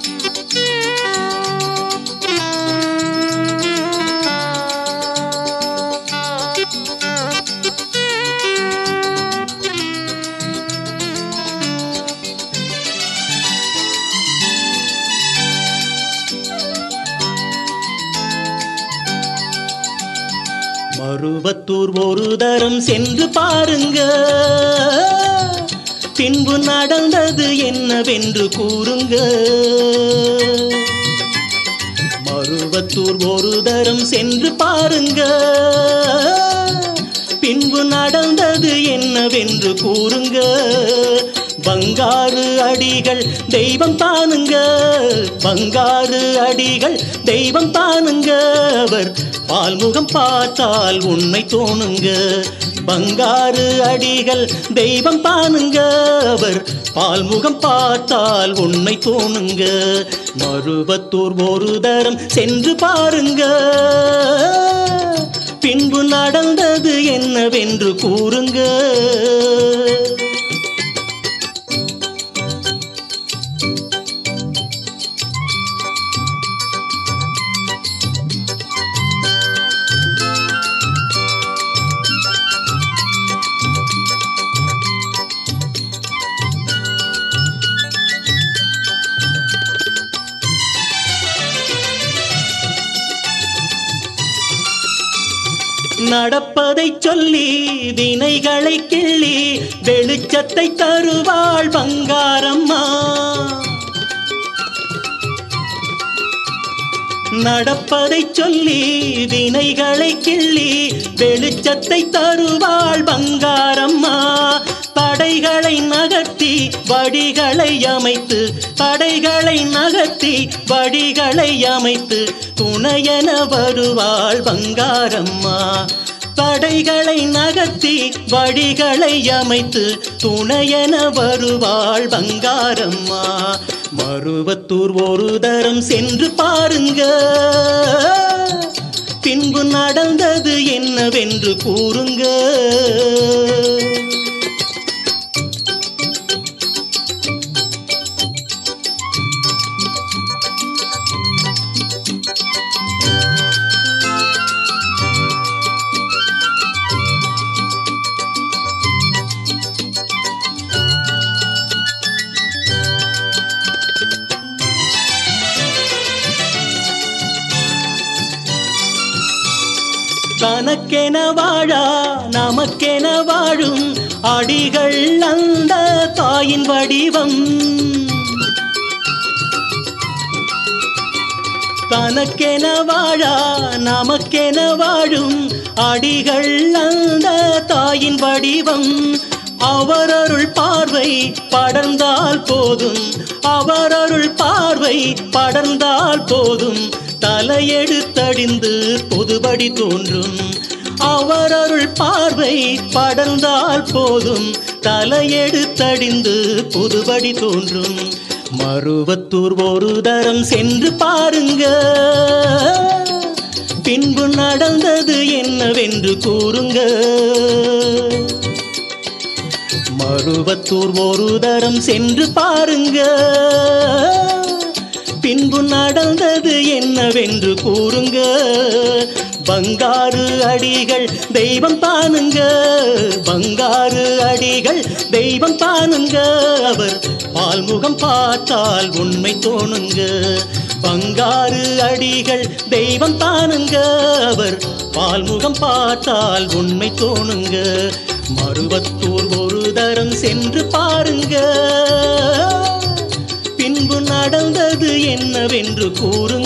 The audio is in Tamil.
மருவத்தூர் ஒரு தரம் சென்று பாருங்க பின்பு நடந்தது என்னவென்று கூறுங்க மருவத்தூர் ஒரு தரம் சென்று பாருங்க பின்பு நடந்தது என்னவென்று கூறுங்க பங்காரு அடிகள் தெய்வம் தானுங்க பங்காரு அடிகள் தெய்வம் தானுங்க அவர் பால்முகம் பார்த்தால் உண்மை தோணுங்க பங்காரு அடிகள் தெய்வம் தானுங்க அவர் பால்முகம் பார்த்தால் உண்மை தோணுங்க மருவத்தூர் ஒரு தரம் சென்று பாருங்க பின்பு நடந்தது என்னவென்று கூறுங்க நடப்பதை சொல்லி வினைகளை கிள்ளி வெளிச்சத்தை தருவாள் பங்காரம்மா நடப்பதை சொல்லி வினைகளை கிள்ளி வெளிச்சத்தை தருவாள் பங்காரம்மா தடைகளை நகர்த்தி வடிகளை அமைத்து தடைகளை நகர்த்தி வடிகளை அமைத்து துணையென வருவாள் பங்காரம்மா தடைகளை நகர்த்தி வழிகளை அமைத்து துணையென வருவாள் பங்காரம்மா மருவத்தூர் ஒரு தரம் சென்று பாருங்க பின்பு நடந்தது என்னவென்று கூறுங்க தனக்கென வாழா நமக்கென வாழும் அடிகள் அந்த தாயின் வடிவம் தனக்கென வாழா நமக்கென வாழும் அடிகள் அந்த தாயின் வடிவம் அவரருள் பார்வை படர்ந்தால் போதும் அவரருள் பார்வை படர்ந்தால் போதும் தலையெடுத்தடிந்து பொதுபடி தோன்றும் அவரருள் பார்வை படர்ந்தால் போதும் தலையெடுத்தடிந்து புதுபடி தோன்றும் மருவத்தூர் ஒரு தரம் சென்று பாருங்க பின்பு நடந்தது என்னவென்று கூறுங்க மருவத்தூர் ஒரு தரம் சென்று பாருங்க பின்பு நடந்தது என்னவென்று கூறுங்க பங்காரு அடிகள் தெய்வம் தானுங்க பங்காரு அடிகள் தெய்வம் தானுங்க அவர் பால்முகம் பார்த்தால் உண்மை தோணுங்க பங்காரு அடிகள் தெய்வம் தானுங்க அவர் பால்முகம் பார்த்தால் உண்மை தோணுங்க மருவத்தூர் ஒரு தரம் சென்று பாருங்க பின்பு நடந்தது என்னவென்று கூறுங்க